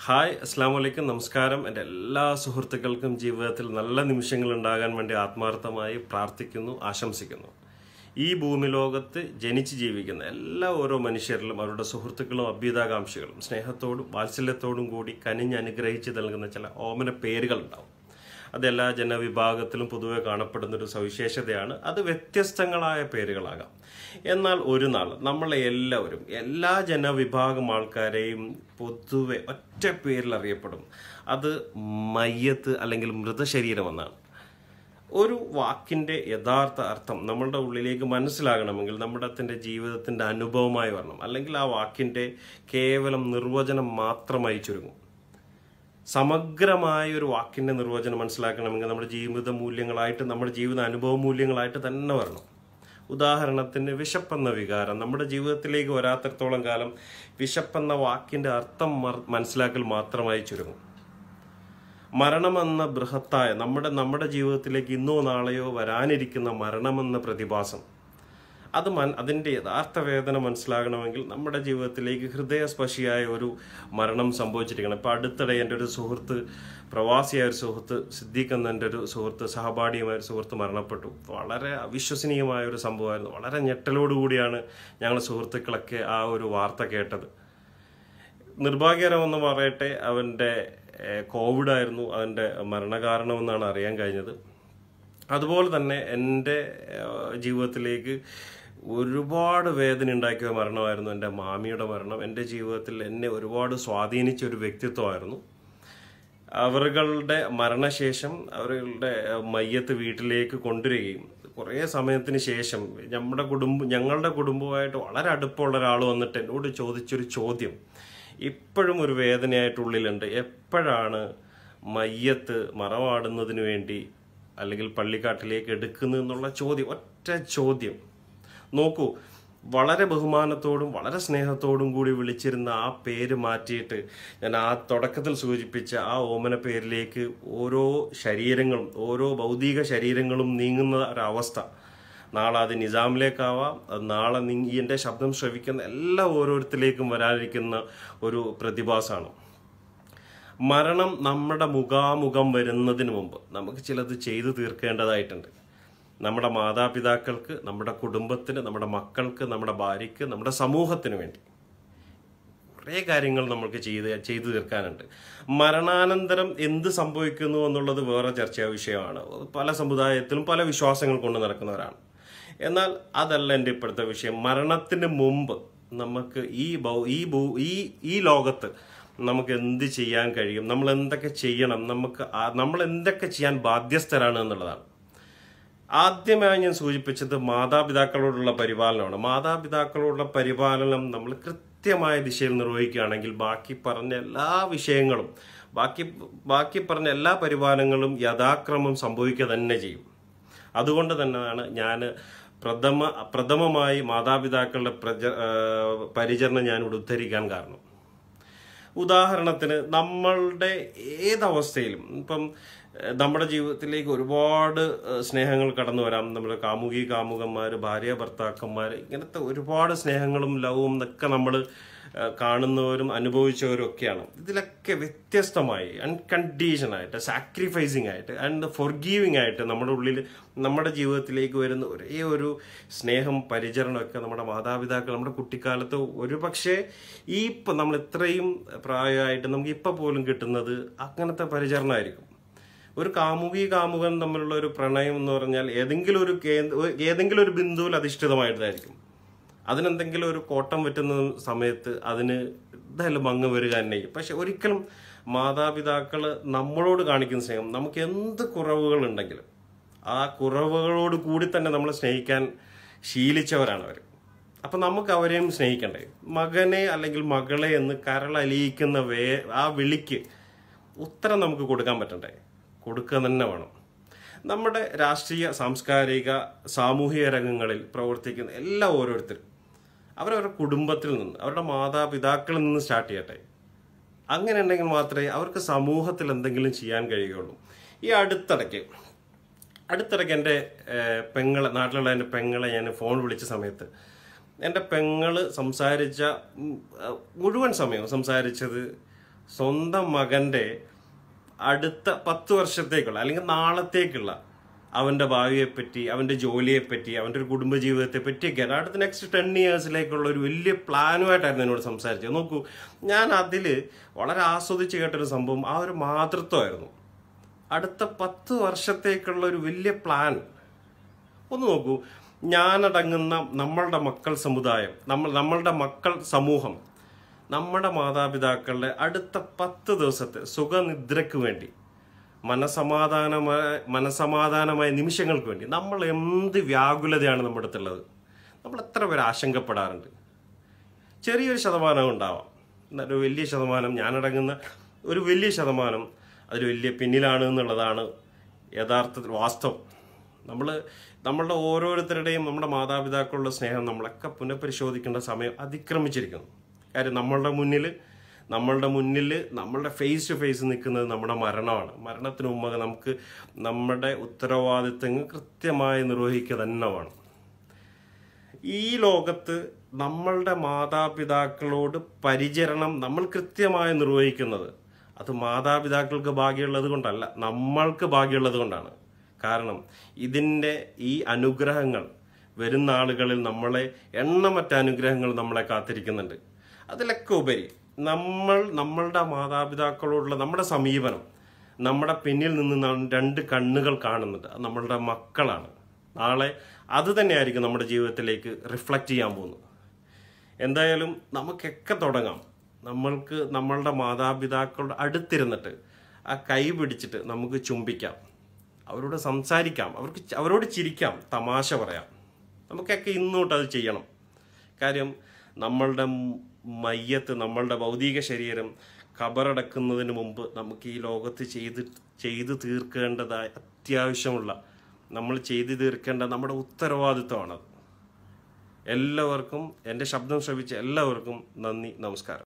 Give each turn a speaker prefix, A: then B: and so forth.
A: hi അസ്സാം വലൈക്കും നമസ്കാരം എൻ്റെ എല്ലാ സുഹൃത്തുക്കൾക്കും ജീവിതത്തിൽ നല്ല നിമിഷങ്ങൾ ഉണ്ടാകാൻ വേണ്ടി ആത്മാർത്ഥമായി പ്രാർത്ഥിക്കുന്നു ആശംസിക്കുന്നു ഈ ഭൂമി ലോകത്ത് ജനിച്ച് ജീവിക്കുന്ന എല്ലാ ഓരോ മനുഷ്യരിലും അവരുടെ സുഹൃത്തുക്കളും അഭ്യുതാകാംക്ഷികളും സ്നേഹത്തോടും വാത്സല്യത്തോടും കൂടി കനിഞ്ഞ് അനുഗ്രഹിച്ച് നൽകുന്ന ചില ഓമന പേരുകൾ ഉണ്ടാവും അത് എല്ലാ ജനവിഭാഗത്തിലും പൊതുവെ കാണപ്പെടുന്ന ഒരു സവിശേഷതയാണ് അത് വ്യത്യസ്തങ്ങളായ പേരുകളാകാം എന്നാൽ ഒരു നാൾ നമ്മളെ എല്ലാവരും എല്ലാ ജനവിഭാഗം ആൾക്കാരെയും പൊതുവെ ഒറ്റ പേരിൽ അറിയപ്പെടും അത് മയ്യത്ത് അല്ലെങ്കിൽ മൃതശരീരം എന്നാണ് ഒരു വാക്കിന്റെ യഥാർത്ഥ അർത്ഥം നമ്മളുടെ ഉള്ളിലേക്ക് മനസ്സിലാകണമെങ്കിൽ നമ്മുടെ അതിൻ്റെ ജീവിതത്തിന്റെ അനുഭവമായി വരണം അല്ലെങ്കിൽ ആ വാക്കിന്റെ കേവലം നിർവചനം മാത്രമായി ചുരുങ്ങും സമഗ്രമായ ഒരു വാക്കിന്റെ നിർവചനം മനസ്സിലാക്കണമെങ്കിൽ നമ്മുടെ ജീവിത മൂല്യങ്ങളായിട്ട് നമ്മുടെ ജീവിത അനുഭവ മൂല്യങ്ങളായിട്ട് തന്നെ വരണം ഉദാഹരണത്തിന് വിശപ്പെന്ന വികാരം നമ്മുടെ ജീവിതത്തിലേക്ക് വരാത്തിടത്തോളം കാലം വിശപ്പെന്ന വാക്കിന്റെ അർത്ഥം മർ- മനസ്സിലാക്കൽ മാത്രമായി ചുരുങ്ങും മരണമെന്ന ബൃഹത്തായ നമ്മുടെ നമ്മുടെ ജീവിതത്തിലേക്ക് ഇന്നോ നാളെയോ വരാനിരിക്കുന്ന മരണമെന്ന പ്രതിഭാസം അത് മൻ അതിൻ്റെ യഥാർത്ഥ വേദന മനസ്സിലാകണമെങ്കിൽ നമ്മുടെ ജീവിതത്തിലേക്ക് ഹൃദയസ്പർശിയായ ഒരു മരണം സംഭവിച്ചിരിക്കണം ഇപ്പം അടുത്തിടെ എൻ്റെ ഒരു സുഹൃത്ത് പ്രവാസിയായ ഒരു സുഹൃത്ത് സിദ്ദീഖ് എന്ന എൻ്റെ ഒരു സുഹൃത്ത് സഹപാഠിയുമായ ഒരു സുഹൃത്ത് മരണപ്പെട്ടു വളരെ അവിശ്വസനീയമായ ഒരു സംഭവമായിരുന്നു വളരെ ഞെട്ടലോടുകൂടിയാണ് ഞങ്ങൾ സുഹൃത്തുക്കളൊക്കെ ആ ഒരു വാർത്ത കേട്ടത് നിർഭാഗ്യകരമെന്ന് പറയട്ടെ അവൻ്റെ ഏഹ്, കോവിഡ് ആയിരുന്നു അവൻ്റെ മരണകാരണമെന്നാണ് അറിയാൻ കഴിഞ്ഞത് അതുപോലെ തന്നെ എൻ്റെ ഏഹ്, ജീവിതത്തിലേക്ക് ഒരുപാട് വേദന ഉണ്ടാക്കിയ മരണമായിരുന്നു എൻ്റെ മാമിയുടെ മരണം എൻ്റെ ജീവിതത്തിൽ എന്നെ ഒരുപാട് സ്വാധീനിച്ച ഒരു വ്യക്തിത്വമായിരുന്നു അവരുടെ മരണശേഷം അവരുടെ മയ്യത്ത് വീട്ടിലേക്ക് കൊണ്ടുവരികയും കുറേ സമയത്തിന് ശേഷം നമ്മുടെ കുടുംബം ഞങ്ങളുടെ കുടുംബമായിട്ട് വളരെ അടുപ്പമുള്ള ഒരാൾ വന്നിട്ട് എന്നോട് ചോദിച്ചൊരു ചോദ്യം ഇപ്പോഴും ഒരു വേദനയായിട്ട് ഉള്ളിലുണ്ട് എപ്പോഴാണ് മയ്യത്ത് മറമാടുന്നതിന് വേണ്ടി അല്ലെങ്കിൽ പള്ളിക്കാട്ടിലേക്ക് എടുക്കുന്നത് എന്നുള്ള ചോദ്യം ഒറ്റ ചോദ്യം നോക്കൂ വളരെ ബഹുമാനത്തോടും വളരെ സ്നേഹത്തോടും കൂടി വിളിച്ചിരുന്ന ആ പേര് മാറ്റിയിട്ട് ഞാൻ ആ തുടക്കത്തിൽ സൂചിപ്പിച്ച ആ ഓമന പേരിലേക്ക് ഓരോ ശരീരങ്ങളും ഓരോ ഭൗതിക ശരീരങ്ങളും നീങ്ങുന്ന ഒരവസ്ഥ നാളെ അത് നിസാമിലേക്കാവാം അത് നാളെ നി- ഈ എൻ്റെ ശബ്ദം ശ്രവിക്കുന്ന എല്ലാ ഓരോരുത്തരിലേക്കും വരാനിരിക്കുന്ന ഒരു പ്രതിഭാസമാണ് മരണം നമ്മുടെ മുഖാമുഖം വരുന്നതിന് മുമ്പ് നമുക്ക് ചിലത് ചെയ്തു തീർക്കേണ്ടതായിട്ടുണ്ട് നമ്മുടെ മാതാപിതാക്കൾക്ക് നമ്മുടെ കുടുംബത്തിന് നമ്മുടെ മക്കൾക്ക് നമ്മുടെ ഭാര്യയ്ക്ക് നമ്മുടെ സമൂഹത്തിന് വേണ്ടി കുറേ കാര്യങ്ങൾ നമുക്ക് ചെയ്ത് ചെയ്തു തീർക്കാനുണ്ട് മരണാനന്തരം എന്ത് സംഭവിക്കുന്നു എന്നുള്ളത് വേറെ ചർച്ചാ വിഷയമാണ് പല സമുദായത്തിലും പല വിശ്വാസങ്ങൾ കൊണ്ട് നടക്കുന്നവരാണ് എന്നാൽ അതല്ല എൻ്റെ ഇപ്പോഴത്തെ വിഷയം മരണത്തിന് മുമ്പ് നമുക്ക് ഈ ഭൗ- ഈ ഭൂ- ഈ ഈ ലോകത്ത് നമുക്ക് എന്ത് ചെയ്യാൻ കഴിയും നമ്മൾ എന്തൊക്കെ ചെയ്യണം നമുക്ക് ആ- നമ്മൾ എന്തൊക്കെ ചെയ്യാൻ ബാധ്യസ്ഥരാണ് എന്നുള്ളതാണ് ആദ്യമായി ഞാൻ സൂചിപ്പിച്ചത് മാതാപിതാക്കളോടുള്ള പരിപാലനമാണ് മാതാപിതാക്കളോടുള്ള പരിപാലനം നമ്മൾ കൃത്യമായ ദിശയിൽ നിർവഹിക്കുകയാണെങ്കിൽ ബാക്കി പറഞ്ഞ എല്ലാ വിഷയങ്ങളും ബാക്കി ബാക്കി പറഞ്ഞ എല്ലാ പരിപാലനങ്ങളും യഥാക്രമം സംഭവിക്കുക തന്നെ ചെയ്യും അതുകൊണ്ട് തന്നെയാണ് ഞാൻ പ്രഥമ പ്രഥമമായി മാതാപിതാക്കളുടെ പ്രജ ആ, പരിചരണം ഞാൻ ഇവിടെ ഉദ്ധരിക്കാൻ കാരണം ഉദാഹരണത്തിന് നമ്മളുടെ ഏതവസ്ഥയിലും ഇപ്പം ഏഹ്, നമ്മുടെ ജീവിതത്തിലേക്ക് ഒരുപാട് ഏഹ്, സ്നേഹങ്ങൾ കടന്നു വരാം നമ്മുടെ കാമുകി കാമുകന്മാർ ഭാര്യ ഭർത്താക്കന്മാർ ഇങ്ങനത്തെ ഒരുപാട് സ്നേഹങ്ങളും ലവും ഒക്കെ നമ്മൾ കാണുന്നവരും അനുഭവിച്ചവരും ഒക്കെയാണ് ഇതിലൊക്കെ വ്യത്യസ്തമായി അൺകണ്ടീഷൻ ആയിട്ട് സാക്രിഫൈസിങ് ആയിട്ട് ആൻഡ് ഫോർഗീവിങ് ആയിട്ട് നമ്മുടെ ഉള്ളിൽ നമ്മുടെ ജീവിതത്തിലേക്ക് വരുന്ന ഒരേ ഒരു സ്നേഹം പരിചരണമൊക്കെ നമ്മുടെ മാതാപിതാക്കൾ നമ്മുടെ കുട്ടിക്കാലത്ത് ഒരുപക്ഷെ ഈ ഇപ്പം നമ്മൾ ഇത്രയും പ്രായമായിട്ട് നമുക്ക് ഇപ്പം പോലും കിട്ടുന്നത് അങ്ങനത്തെ പരിചരണമായിരിക്കും ഒരു കാമുകി കാമുകൻ തമ്മിലുള്ള ഒരു പ്രണയം എന്ന് പറഞ്ഞാൽ ഏതെങ്കിലും ഒരു കേന്ദ്ര ഏതെങ്കിലും ഒരു ബിന്ദുവിൽ അധിഷ്ഠിതമായിട്ടായിരിക്കും അതിനെന്തെങ്കിലും ഒരു കോട്ടം പറ്റുന്ന സമയത്ത് അതിന് എന്തായാലും ഭംഗം വരിക തന്നെ ചെയ്യും പക്ഷെ ഒരിക്കലും മാതാപിതാക്കൾ നമ്മളോട് കാണിക്കുന്ന സ്നേഹം നമുക്ക് എന്ത് കുറവുകൾ ഉണ്ടെങ്കിലും ആ കുറവുകളോട് കൂടി തന്നെ നമ്മളെ സ്നേഹിക്കാൻ ശീലിച്ചവരാണ് അവർ അപ്പൊ നമുക്ക് അവരെയും സ്നേഹിക്കണ്ടേ മകനെ അല്ലെങ്കിൽ മകളെ എന്ന് കരളലിയിക്കുന്ന വേ ആ വിളിക്ക് ഉത്തരം നമുക്ക് കൊടുക്കാൻ പറ്റണ്ടേ കൊടുക്കുക തന്നെ വേണം നമ്മുടെ രാഷ്ട്രീയ സാംസ്കാരിക സാമൂഹിക രംഗങ്ങളിൽ പ്രവർത്തിക്കുന്ന എല്ലാ ഓരോരുത്തരും അവരവരുടെ കുടുംബത്തിൽ നിന്ന് അവരുടെ മാതാപിതാക്കളിൽ നിന്ന് സ്റ്റാർട്ട് ചെയ്യട്ടെ അങ്ങനെ ഉണ്ടെങ്കിൽ മാത്രമേ അവർക്ക് സമൂഹത്തിൽ എന്തെങ്കിലും ചെയ്യാൻ കഴിയുകയുള്ളൂ ഈ അടുത്തിടയ്ക്ക് അടുത്തിടയ്ക്ക് എൻ്റെ ഏഹ്, പെങ്ങളെ നാട്ടിലുള്ള എൻ്റെ പെങ്ങളെ ഞാൻ ഫോൺ വിളിച്ച സമയത്ത് എൻ്റെ പെങ്ങള് സംസാരിച്ച ഉം, അഹ് മുഴുവൻ സമയവും സംസാരിച്ചത് സ്വന്തം മകന്റെ അടുത്ത പത്ത് വർഷത്തേക്കുള്ള അല്ലെങ്കിൽ നാളത്തേക്കുള്ള അവന്റെ ഭാവിയെപ്പറ്റി അവന്റെ ജോലിയെപ്പറ്റി അവന്റെ ഒരു കുടുംബജീവിതത്തെ പറ്റിയൊക്കെയാണ് അടുത്ത നെക്സ്റ്റ് ടെൻ ഇയേഴ്സിലേക്കുള്ള ഒരു വലിയ പ്ലാനുമായിട്ടായിരുന്നു എന്നോട് സംസാരിച്ചത് നോക്കൂ ഞാൻ അതിൽ വളരെ ആസ്വദിച്ച് കേട്ടൊരു സംഭവം ആ ഒരു മാതൃത്വമായിരുന്നു അടുത്ത പത്ത് വർഷത്തേക്കുള്ള ഒരു വലിയ പ്ലാൻ ഒന്ന് നോക്കൂ ഞാനടങ്ങുന്ന നമ്മളുടെ മക്കൾ സമുദായം നമ്മൾ നമ്മളുടെ മക്കൾ സമൂഹം നമ്മുടെ മാതാപിതാക്കളുടെ അടുത്ത പത്ത് ദിവസത്തെ സുഖനിദ്രയ്ക്ക് വേണ്ടി മനസമാധാനമായ മനസമാധാനമായ നിമിഷങ്ങൾക്ക് വേണ്ടി നമ്മൾ എന്ത് വ്യാകുലതയാണ് നമ്മുടെ അടുത്തുള്ളത് നമ്മൾ എത്ര പേര് ആശങ്കപ്പെടാറുണ്ട് ചെറിയൊരു ശതമാനം ഉണ്ടാവാം എന്നാൽ ഒരു വലിയ ശതമാനം ഞാനടങ്ങുന്ന ഒരു വലിയ ശതമാനം അതിൽ വലിയ പിന്നിലാണ് എന്നുള്ളതാണ് യഥാർത്ഥത്തിൽ വാസ്തവം നമ്മൾ നമ്മളുടെ ഓരോരുത്തരുടെയും നമ്മുടെ മാതാപിതാക്കളുടെ സ്നേഹം നമ്മളൊക്കെ പുനഃപരിശോധിക്കേണ്ട സമയം അതിക്രമിച്ചിരിക്കുന്നു കാര്യം നമ്മളുടെ മുന്നിൽ നമ്മളുടെ മുന്നിൽ നമ്മളുടെ ഫേസ് ടു ഫേസ് നിൽക്കുന്നത് നമ്മുടെ മരണമാണ് മരണത്തിന് മുമ്പ് നമുക്ക് നമ്മുടെ ഉത്തരവാദിത്തങ്ങൾ കൃത്യമായി നിർവഹിക്കുക തന്നെ വേണം ഈ ലോകത്ത് നമ്മളുടെ മാതാപിതാക്കളോട് പരിചരണം നമ്മൾ കൃത്യമായി നിർവഹിക്കുന്നത് അത് മാതാപിതാക്കൾക്ക് ഭാഗ്യമുള്ളത് കൊണ്ടല്ല നമ്മൾക്ക് ഭാഗ്യമുള്ളത് കൊണ്ടാണ് കാരണം ഇതിൻ്റെ ഈ അനുഗ്രഹങ്ങൾ വരുന്ന ആളുകളിൽ നമ്മളെ എണ്ണമറ്റ അനുഗ്രഹങ്ങൾ നമ്മളെ കാത്തിരിക്കുന്നുണ്ട് അതിലൊക്കെ ഉപരി നമ്മൾ നമ്മളുടെ മാതാപിതാക്കളോടുള്ള നമ്മുടെ സമീപനം നമ്മുടെ പിന്നിൽ നിന്ന് ന- രണ്ട് കണ്ണുകൾ കാണുന്നുണ്ട് അത് നമ്മളുടെ മക്കളാണ് നാളെ അത് തന്നെയായിരിക്കും നമ്മുടെ ജീവിതത്തിലേക്ക് റിഫ്ലക്റ്റ് ചെയ്യാൻ പോകുന്നത് എന്തായാലും നമുക്കൊക്കെ തുടങ്ങാം നമ്മൾക്ക് നമ്മളുടെ മാതാപിതാക്കളുടെ അടുത്തിരുന്നിട്ട് ആ കൈ പിടിച്ചിട്ട് നമുക്ക് ചുംബിക്കാം അവരോട് സംസാരിക്കാം അവർക്ക് ച- അവരോട് ചിരിക്കാം തമാശ പറയാം നമുക്കൊക്കെ ഇന്നോട്ട് അത് ചെയ്യണം കാര്യം നമ്മളുടെ മ് മയ്യത്ത് നമ്മളുടെ ഭൗതിക ശരീരം കബറടക്കുന്നതിന് മുമ്പ് നമുക്ക് ഈ ലോകത്ത് ചെയ്ത് ചെയ്തു തീർക്കേണ്ടതായ അത്യാവശ്യമുള്ള നമ്മൾ ചെയ്തു തീർക്കേണ്ട നമ്മുടെ ഉത്തരവാദിത്വമാണത് എല്ലാവർക്കും എൻ്റെ ശബ്ദം ശ്രവിച്ച എല്ലാവർക്കും നന്ദി നമസ്കാരം